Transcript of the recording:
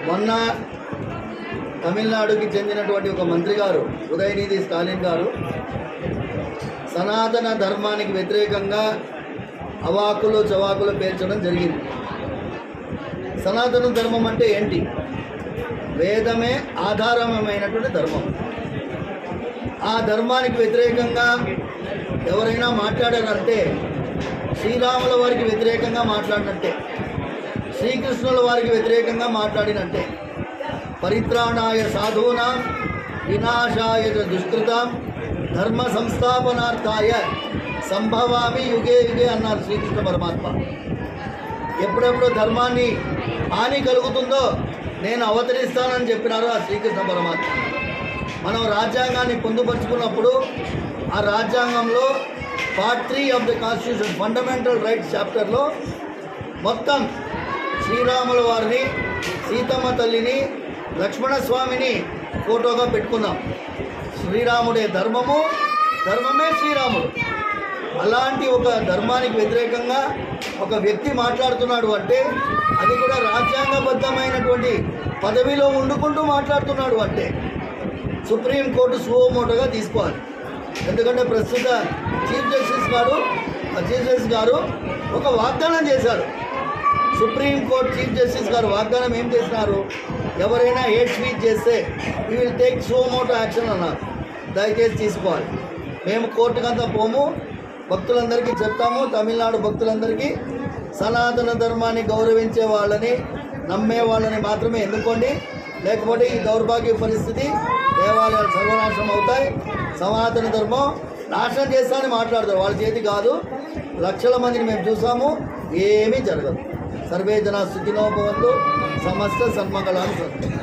మొన్న తమిళనాడుకి చెందినటువంటి ఒక మంత్రి గారు ఉదయనిధి స్టాలిన్ గారు సనాతన ధర్మానికి వ్యతిరేకంగా అవాకులు చవాకులు పేర్చడం జరిగింది సనాతన ధర్మం అంటే ఏంటి వేదమే ఆధారమైనటువంటి ధర్మం ఆ ధర్మానికి వ్యతిరేకంగా ఎవరైనా మాట్లాడారంటే శ్రీరాముల వారికి వ్యతిరేకంగా మాట్లాడినట్టే శ్రీకృష్ణుల వారికి వ్యతిరేకంగా మాట్లాడినట్టే పరిత్రాణాయ సాధూనాం వినాశాయ చ దుష్కృతాం ధర్మ సంస్థాపనార్థాయ సంభవామి యుగే యుగే అన్నారు శ్రీకృష్ణ పరమాత్మ ఎప్పుడెప్పుడు ధర్మాన్ని హాని కలుగుతుందో నేను అవతరిస్తానని చెప్పినారు ఆ శ్రీకృష్ణ పరమాత్మ మనం రాజ్యాంగాన్ని పొందుపరుచుకున్నప్పుడు ఆ రాజ్యాంగంలో part three of the constitution fundamental rights చాప్టర్లో మొత్తం శ్రీరాముల వారిని సీతమ్మ తల్లిని లక్ష్మణ స్వామిని ఫోటోగా పెట్టుకున్నాం శ్రీరాముడే ధర్మము ధర్మమే శ్రీరాముడు అలాంటి ఒక ధర్మానికి వ్యతిరేకంగా ఒక వ్యక్తి మాట్లాడుతున్నాడు అంటే అది కూడా రాజ్యాంగబద్ధమైనటువంటి పదవిలో ఉండుకుంటూ మాట్లాడుతున్నాడు అంటే సుప్రీంకోర్టు సువోమోటోగా తీసుకోవాలి ఎందుకంటే ప్రస్తుత చీఫ్ జస్టిస్ గారు ఆ చీఫ్ జస్టిస్ గారు ఒక వాగ్దానం చేశారు సుప్రీంకోర్టు చీఫ్ జస్టిస్ గారు వాగ్దానం ఏం చేసినారు ఎవరైనా హేట్ స్పీచ్ చేస్తే ఈ విల్ టేక్ సువోమోటో యాక్షన్ అన్నారు దయచేసి తీసుకోవాలి మేము కోర్టుకంతా పోము భక్తులందరికీ చెప్తాము తమిళనాడు భక్తులందరికీ సనాతన ధర్మాన్ని గౌరవించే వాళ్ళని నమ్మే వాళ్ళని మాత్రమే ఎన్నుకోండి లేకపోతే ఈ దౌర్భాగ్య పరిస్థితి దేవాలయాలు సర్వనాశనం అవుతాయి సనాతన ధర్మం నాశనం చేస్తామని మాట్లాడతారు వాళ్ళ చేతి కాదు లక్షల మందిని మేము చూసాము ఏమీ జరగదు సర్వే జన సుఖినో భవంతు సమస్త సన్మంగళాన్ని సంతు